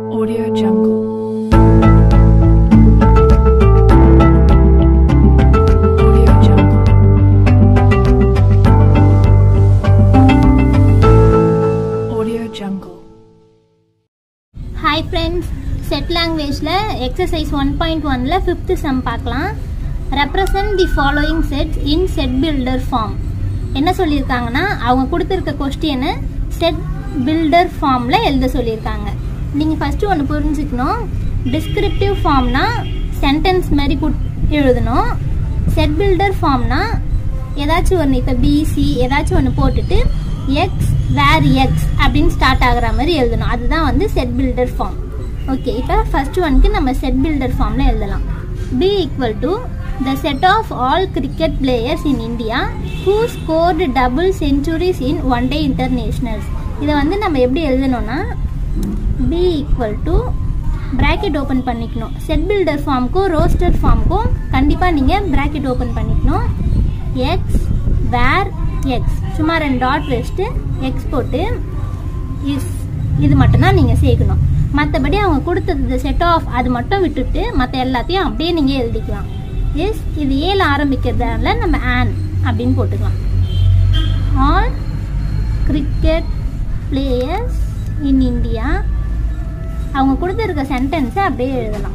Audio Jungle. Audio Jungle. Audio Jungle. Hi friends set லாங்குவேஜில் exercise one point ஒனில் fifth sum பார்க்கலாம் represent the following sets in set builder form என்ன சொல்லியிருக்காங்கன்னா அவங்க கொடுத்துருக்க கொஸ்டினை செட் பில்டர் ஃபார்மில் எழுத சொல்லியிருக்காங்க நீங்கள் ஃபஸ்ட்டு ஒன்று புரிஞ்சுக்கணும் டிஸ்கிரிப்டிவ் ஃபார்ம்னா சென்டென்ஸ் மாதிரி குட் எழுதணும் செட் பில்டர் ஃபார்ம்னா ஏதாச்சும் ஒன்று இப்போ பிசி ஏதாச்சும் ஒன்று போட்டுட்டு எக்ஸ் வேர் எக்ஸ் அப்படின்னு ஸ்டார்ட் ஆகுற மாதிரி எழுதணும் அதுதான் வந்து செட் பில்டர் ஃபார்ம் ஓகே இப்போ ஃபர்ஸ்ட் ஒன்க்கு நம்ம செட் பில்டர் ஃபார்மில் எழுதலாம் B equal to the set of all cricket players in India who scored double centuries in one day internationals இதை வந்து நம்ம எப்படி எழுதணும்னா B equal to bracket open பண்ணிக்கணும் செட் பில்டர் ஃபார்முக்கும் ரோஸ்டர் ஃபார்முக்கும் கண்டிப்பாக நீங்கள் ப்ராக்கெட் ஓப்பன் பண்ணிக்கணும் எக்ஸ் வேர் எக்ஸ் சும்மா ரெண்டு டாட் வச்சுட்டு எக்ஸ் போட்டு இஸ் இது மட்டும்தான் நீங்கள் சேர்க்கணும் மற்றபடி அவங்க கொடுத்தது செட் ஆஃப் அது மட்டும் விட்டுட்டு மற்ற எல்லாத்தையும் அப்படியே நீங்கள் எழுதிக்கலாம் இஸ் இது ஏல ஆரம்பிக்கிறதால நம்ம ஆன் அப்படின்னு போட்டுக்கலாம் all cricket players in India அவங்க கொடுத்துருக்க சென்டென்ஸை அப்படியே எழுதலாம்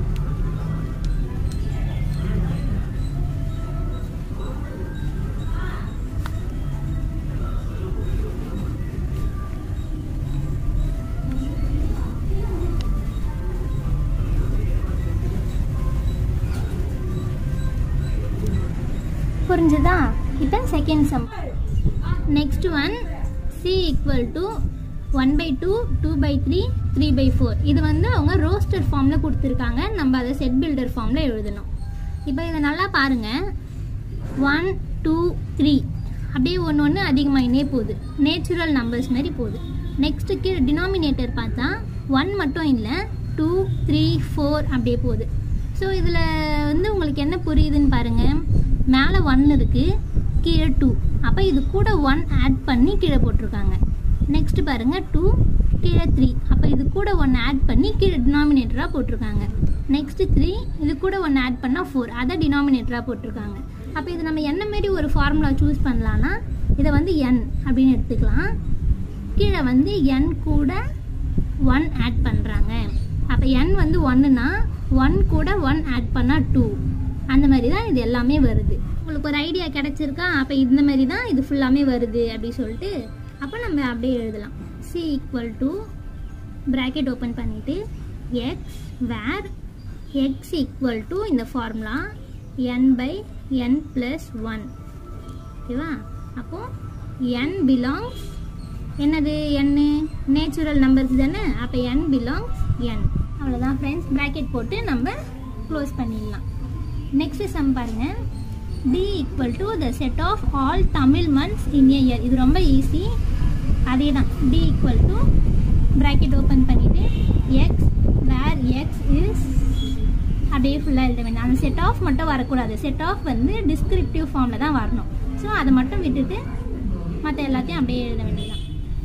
புரிஞ்சுதா இப்போ second sum next one C equal to one by two two by three three by four இது வந்து அவங்க ரோஸ்டர் ஃபார்மில் கொடுத்துருக்காங்க நம்ம அதை செட் பில்டர் ஃபார்மில் எழுதணும் இப்போ இதை நல்லா பாருங்கள் ஒன் டூ த்ரீ அப்படியே ஒன்று ஒன்று அதிகமாகினே போகுது நேச்சுரல் நம்பர்ஸ் மாதிரி போகுது நெக்ஸ்ட்டுக்கு டினாமினேட்டர் பார்த்தா ஒன் மட்டும் இல்லை டூ த்ரீ ஃபோர் அப்படியே போகுது ஸோ இதில் வந்து உங்களுக்கு என்ன புரியுதுன்னு பாருங்கள் மேலே ஒன் இருக்குது கீழே டூ அப்போ இது கூட ஒன் ஆட் பண்ணி கீழே போட்டிருக்காங்க நெக்ஸ்ட் பாருங்கள் டூ கீழே த்ரீ அப்போ இது கூட ஒன்று ஆட் பண்ணி கீழே டினாமினேட்டராக போட்டிருக்காங்க நெக்ஸ்ட் த்ரீ இது கூட ஒன்று ஆட் பண்ணால் ஃபோர் அதை டினாமினேட்டராக போட்டிருக்காங்க அப்போ இது நம்ம என்ன மாரி ஒரு ஃபார்முலா சூஸ் பண்ணலான்னா இதை வந்து என் அப்படின்னு எடுத்துக்கலாம் கீழே வந்து என் கூட ஒன் ஆட் பண்ணுறாங்க அப்போ என் வந்து ஒன்றுனா ஒன் கூட ஒன் ஆட் பண்ணால் டூ அந்த மாதிரி தான் இது எல்லாமே வருது உங்களுக்கு ஒரு ஐடியா கிடச்சிருக்கா அப்போ இந்த மாதிரி தான் இது ஃபுல்லாமே வருது அப்படி சொல்லிட்டு அப்போ நம்ம அப்படியே எழுதலாம் C equal to bracket open பண்ணிவிட்டு x where x equal to இந்த formula n by n plus one ஓகேவா அப்போது என் பிலாங்ஸ் என்னது n நேச்சுரல் நம்பர்ஸ் தானே அப்போ n பிலாங்ஸ் n அவ்வளோதான் ஃப்ரெண்ட்ஸ் ப்ராக்கெட் போட்டு நம்ம க்ளோஸ் பண்ணிடலாம் நெக்ஸ்ட் சம் பாருங்க d equal to the set of all Tamil months in a year இது ரொம்ப ஈஸி அதே தான் d equal to bracket open பண்ணிவிட்டு எக்ஸ் வேர் எக்ஸ் இஸ் அப்படியே ஃபுல்லாக எழுத வேண்டாம் அந்த செட் ஆஃப் மட்டும் வரக்கூடாது செட் ஆஃப் வந்து டிஸ்கிரிப்டிவ் ஃபார்மில் தான் வரணும் ஸோ அதை மட்டும் விட்டுட்டு மற்ற எல்லாத்தையும் அப்படியே எழுத வேண்டியதுதான்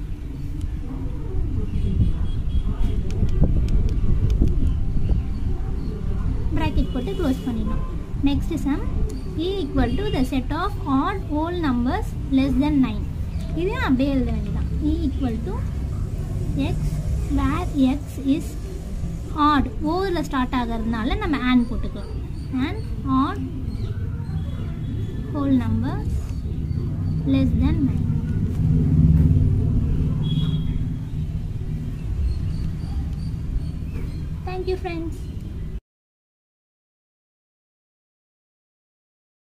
ப்ராக்கெட் போட்டு க்ளோஸ் பண்ணிடணும் next sum E equal to the set of odd whole numbers less than nine இதையும் அப்படியே எழுத வேண்டியதான் E equal to x where x is odd ஓவில் ஸ்டார்ட் ஆகிறதுனால நம்ம ஆன் போட்டுக்கலாம் and odd whole numbers less than 9. Thank you friends.